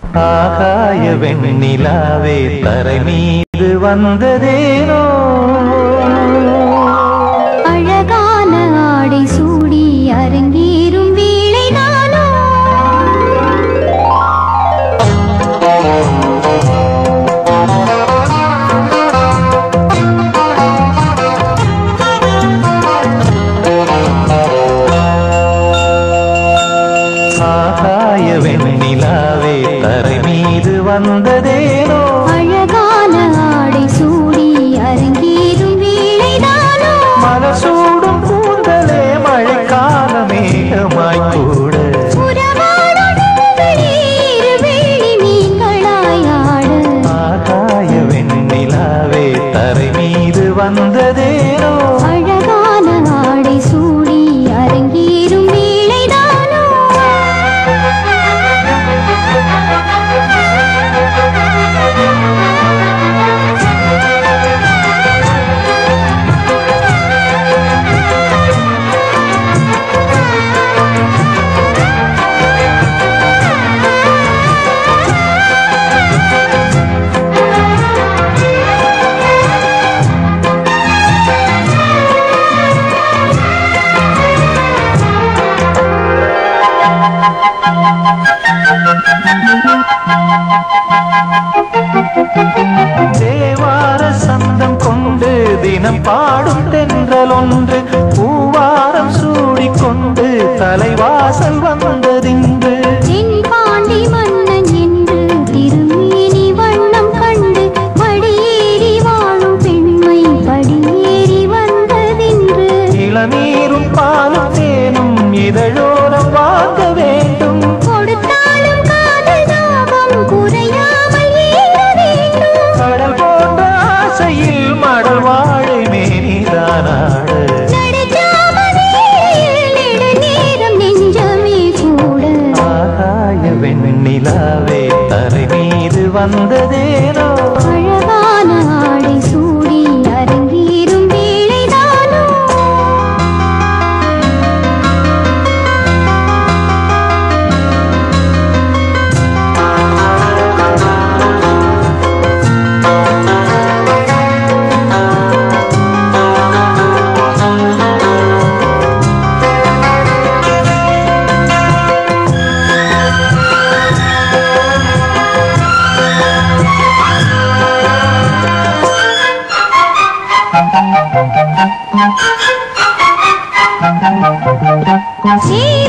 ஆகாய வெண்ணிலாவே தரை மீது வந்ததேனோ அழகான ஆடை சூடி அரங்கேறும் வேளைதானோ ஆகாய வெண்ணிலாவே தரை மீது வந்ததேனோ அழகான ஆடை சூடி அரங்கேறும் வேளைதானோ மனசூடும் கூந்தலே மழைக்கால மேகமாய் கூட உறவாடும் பெண்களே, இருவேளி மீன்களாய் ஆட ஆகாய வெண்ணிலாவே தரை மீது வந்ததேனோ அழகான ஆடை சூடி அரங்கேறும் வேளைதானோ தேவார சந்தம் கொண்டு தினம் பாடும் தென்றல் ஒன்று பூவாரம் சூடிக்கொண்டு தலைவாசல் வந்ததின்று தென் பாண்டி மன்னன் என்று திருமேனி வண்ணம் கண்டு படியேறி வாழும் பெண்மை படியேறி வந்ததென்று இளநீரும் பாலும் தேனும் இதழோரம் வாங்க வேண்டும் கொடுத்தாலும் காதல் தாபம் குறையாமல் ஏற வேண்டும் கடல் போன்ற ஆசையில் மடல் வாழை மேனிதானாடு நடுஜாமணியில் நெடுநேரம் நெஞ்சமே கூட ஆகாய வெண்ணிலாவே தரை மீது வந்ததேனோ அழகான ஆடை சூடி அரங்கேறும் வேளைதானோ நீ